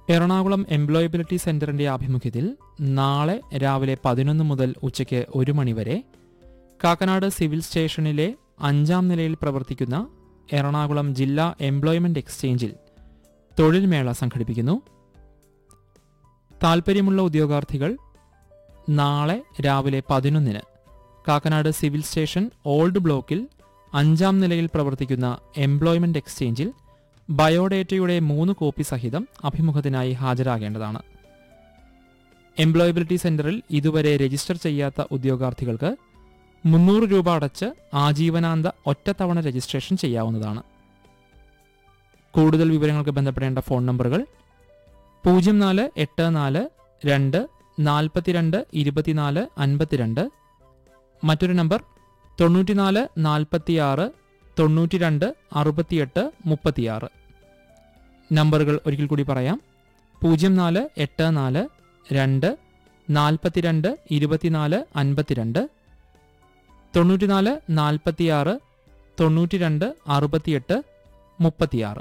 Ernakulam employability സെന്ററിന്റെ ആഭിമുഖ്യത്തിൽ നാളെ രാവിലെ പതിനൊന്ന് മുതൽ ഉച്ചയ്ക്ക് ഒരു മണിവരെ കാക്കനാട് സിവിൽ സ്റ്റേഷനിലെ അഞ്ചാം നിലയിൽ പ്രവർത്തിക്കുന്ന എറണാകുളം ജില്ലാ എംപ്ലോയ്മെന്റ് എക്സ്ചേഞ്ചിൽ തൊഴിൽ മേള സംഘടിപ്പിക്കുന്നു താൽപ്പര്യമുള്ള ഉദ്യോഗാർത്ഥികൾ നാളെ രാവിലെ പതിനൊന്നിന് കാക്കനാട് സിവിൽ സ്റ്റേഷൻ ഓൾഡ് ബ്ലോക്കിൽ അഞ്ചാം നിലയിൽ പ്രവർത്തിക്കുന്ന എംപ്ലോയ്മെന്റ് എക്സ്ചേഞ്ചിൽ ബയോഡേറ്റയുടെ മൂന്ന് കോപ്പി സഹിതം അഭിമുഖത്തിനായി ഹാജരാകേണ്ടതാണ് എംപ്ലോയബിലിറ്റി സെന്ററിൽ ഇതുവരെ രജിസ്റ്റർ ചെയ്യാത്ത ഉദ്യോഗാർത്ഥികൾക്ക് മുന്നൂറ് രൂപ അടച്ച് ആജീവനാന്ത ഒറ്റത്തവണ രജിസ്ട്രേഷൻ ചെയ്യാവുന്നതാണ് കൂടുതൽ വിവരങ്ങൾക്ക് ബന്ധപ്പെടേണ്ട ഫോൺ നമ്പറുകൾ പൂജ്യം നാല് എട്ട് നാല് രണ്ട് നാൽപ്പത്തിരണ്ട് ഇരുപത്തിനാല് അൻപത്തിരണ്ട് മറ്റൊരു നമ്പർ തൊണ്ണൂറ്റിനാല് നാൽപ്പത്തിയാറ് തൊണ്ണൂറ്റിരണ്ട് അറുപത്തിയെട്ട് മുപ്പത്തിയാറ് നമ്പറുകൾ ഒരിക്കൽ കൂടി പറയാം പൂജ്യം നാല് എട്ട് നാല് രണ്ട് നാൽപ്പത്തിരണ്ട് ഇരുപത്തിനാല് അൻപത്തിരണ്ട് തൊണ്ണൂറ്റിനാല് നാൽപ്പത്തിയാറ് തൊണ്ണൂറ്റിരണ്ട് അറുപത്തിയെട്ട് മുപ്പത്തിയാറ്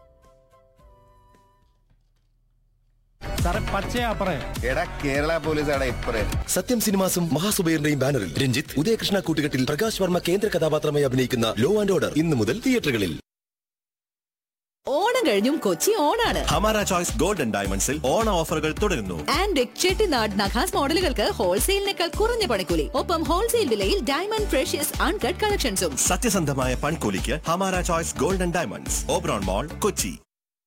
സാറേ പച്ചയാ പറയ എടാ കേരള പോലീസാണ് ഇപ്പറേ സത്യം സിനിമാസും മഹാസുബൈറിന്റെയും ബാനറിൽ രഞ്ജിത്ത് ഉദയകൃഷ്ണ കൂട്ടുകെട്ടിൽ പ്രകാശ് വർമ്മ കേന്ദ്ര കഥാപാത്രമായി അഭിനയിക്കുന്ന ലോ ആൻഡ് ഓർഡർ ഇന്നു മുതൽ തിയേറ്ററുകളിൽ ഓണം കഴിഞ്ഞും കൊച്ചി ഓണാണ് ഹമാര ചോയ്സ് ഗോൾഡൻ ഡയമണ്ട്സിൽ ഓണ ഓഫറുകൾ തുടരുന്നു ആൻഡ് ചെട്ടിനാട് നഖാസ് മോഡലുകൾക്ക് ഹോൾസെയിലിനേക്കാൾ കുറഞ്ഞ പണിക്കൂലി ഒപ്പം ഹോൾസെയിൽ വിലയിൽ ഡയമണ്ട് ഫ്രഷ്യസ് അൺകട്ട് കളക്ഷൻസും സത്യസന്ധമായ പൺകൂലിക്ക് Hamara choice golden diamonds Oberon mall Kochi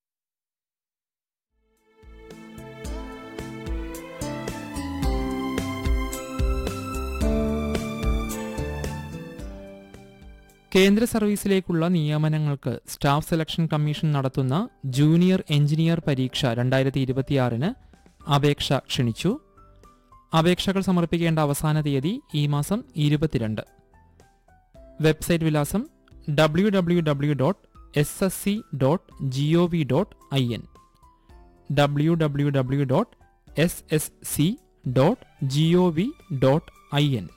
കേന്ദ്ര സർവീസിലേക്കുള്ള നിയമനങ്ങൾക്ക് സ്റ്റാഫ് സെലക്ഷൻ കമ്മീഷൻ നടത്തുന്ന ജൂനിയർ എഞ്ചിനീയർ പരീക്ഷ രണ്ടായിരത്തി ഇരുപത്തിയാറിന് അപേക്ഷ ക്ഷണിച്ചു അപേക്ഷകൾ സമർപ്പിക്കേണ്ട അവസാന തീയതി ഈ മാസം ഇരുപത്തിരണ്ട് വെബ്സൈറ്റ് വിലാസം W W W dot S S C dot G O V dot I N W W W dot S S C dot G O V dot I N